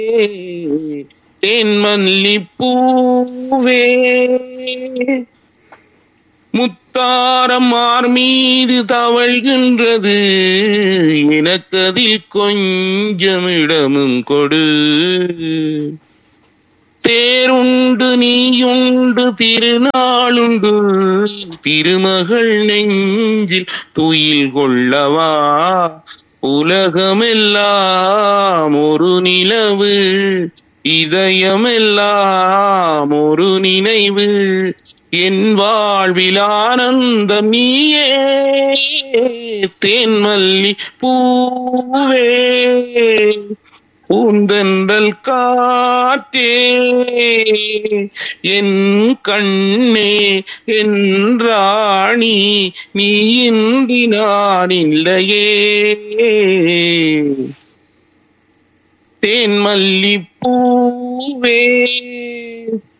தேன்மல்லி பூவே முத்தாரம் மார் மீது தவழ்கின்றது எனக்கதில் கொஞ்சம் இடமும் கொடு தேருண்டு நீயுண்டு திருநாளுண்டு திருமகள் நெஞ்சில் துயில் கொள்ளவா உலகமெல்லாம் ஒரு நிலவு இதயமெல்லாம் ஒரு நினைவு என் வாழ்வில் ஆனந்தம் நீயே தேன்மல்லி பூவே பூந்தென்றல் காற்றே என் கண்ணே என் ராணி நீ இன்றி நான் இல்லையே தேன்மல்லி பூவே